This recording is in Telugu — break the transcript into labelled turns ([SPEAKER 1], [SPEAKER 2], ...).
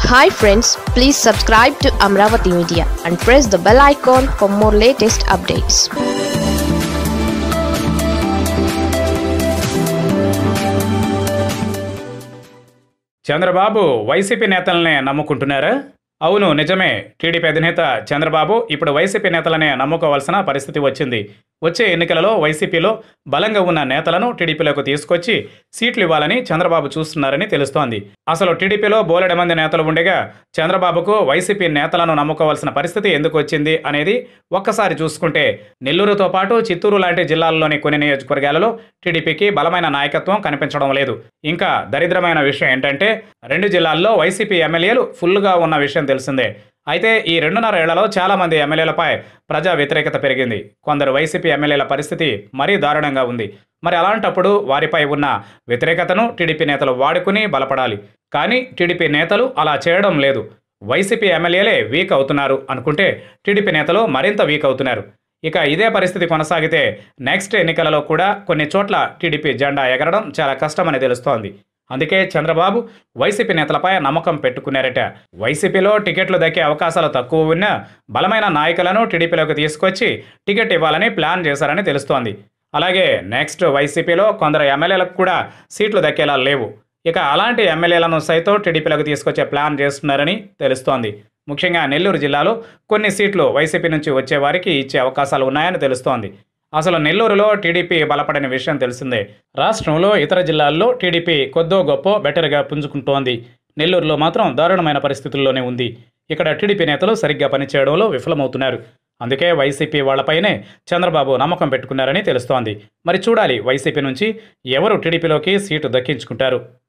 [SPEAKER 1] hi friends please subscribe to Amaravati media and press the bell icon for more latest updates
[SPEAKER 2] Chandrababu YCP నేతలనే నమ్ముకుంటున్నారా అవును నిజమే టీడీపీ అధినేత చంద్రబాబు ఇప్పుడు వైసీపీ నేతలనే నమ్ముకోవాల్సిన పరిస్థితి వచ్చింది వచ్చే ఎన్నికలలో వైసీపీలో బలంగా ఉన్న నేతలను టీడీపీలోకి తీసుకొచ్చి సీట్లు ఇవ్వాలని చంద్రబాబు చూస్తున్నారని తెలుస్తోంది అసలు టీడీపీలో బోలెడు మంది నేతలు ఉండగా చంద్రబాబుకు వైసీపీ నేతలను నమ్ముకోవాల్సిన పరిస్థితి ఎందుకు వచ్చింది అనేది ఒక్కసారి చూసుకుంటే నెల్లూరుతో పాటు చిత్తూరు లాంటి జిల్లాల్లోని కొన్ని నియోజకవర్గాలలో టీడీపీకి బలమైన నాయకత్వం కనిపించడం లేదు ఇంకా దరిద్రమైన విషయం ఏంటంటే రెండు జిల్లాల్లో వైసీపీ ఎమ్మెల్యేలు ఫుల్గా ఉన్న విషయం తెలిసిందే అయితే ఈ రెండున్నర ఏళ్లలో చాలా మంది ఎమ్మెల్యేలపై ప్రజా వ్యతిరేకత పెరిగింది కొందరు వైసీపీ ఎమ్మెల్యేల పరిస్థితి మరీ దారుణంగా ఉంది మరి అలాంటప్పుడు వారిపై ఉన్న వ్యతిరేకతను టీడీపీ నేతలు వాడుకుని బలపడాలి కానీ టీడీపీ నేతలు అలా చేయడం లేదు వైసీపీ ఎమ్మెల్యేలే వీక్ అవుతున్నారు అనుకుంటే టీడీపీ నేతలు మరింత వీక్ అవుతున్నారు ఇక ఇదే పరిస్థితి కొనసాగితే నెక్స్ట్ ఎన్నికలలో కూడా కొన్ని చోట్ల టీడీపీ జెండా ఎగరడం చాలా కష్టమని తెలుస్తోంది అందుకే చంద్రబాబు వైసీపీ నేతలపై నమ్మకం పెట్టుకున్నారట వైసీపీలో టికెట్లు దక్కే అవకాశాలు తక్కువ ఉన్నా బలమైన నాయకులను టీడీపీలోకి తీసుకొచ్చి టికెట్ ఇవ్వాలని ప్లాన్ చేశారని తెలుస్తోంది అలాగే నెక్స్ట్ వైసీపీలో కొందరు ఎమ్మెల్యేలకు కూడా సీట్లు దక్కేలా లేవు ఇక అలాంటి ఎమ్మెల్యేలను సైతం టీడీపీలోకి తీసుకొచ్చే ప్లాన్ చేస్తున్నారని తెలుస్తోంది ముఖ్యంగా నెల్లూరు జిల్లాలో కొన్ని సీట్లు వైసీపీ నుంచి వచ్చే వారికి ఇచ్చే అవకాశాలు ఉన్నాయని తెలుస్తోంది అసలు నెల్లూరులో టీడీపీ బలపడిన విషయం తెలిసిందే రాష్ట్రంలో ఇతర జిల్లాల్లో టీడీపీ కొద్దో గొప్ప బెటర్గా పుంజుకుంటోంది నెల్లూరులో మాత్రం దారుణమైన పరిస్థితుల్లోనే ఉంది ఇక్కడ టీడీపీ నేతలు సరిగ్గా పనిచేయడంలో విఫలమవుతున్నారు అందుకే వైసీపీ వాళ్లపైనే చంద్రబాబు నమ్మకం పెట్టుకున్నారని తెలుస్తోంది మరి చూడాలి వైసీపీ నుంచి ఎవరు టీడీపీలోకి సీటు దక్కించుకుంటారు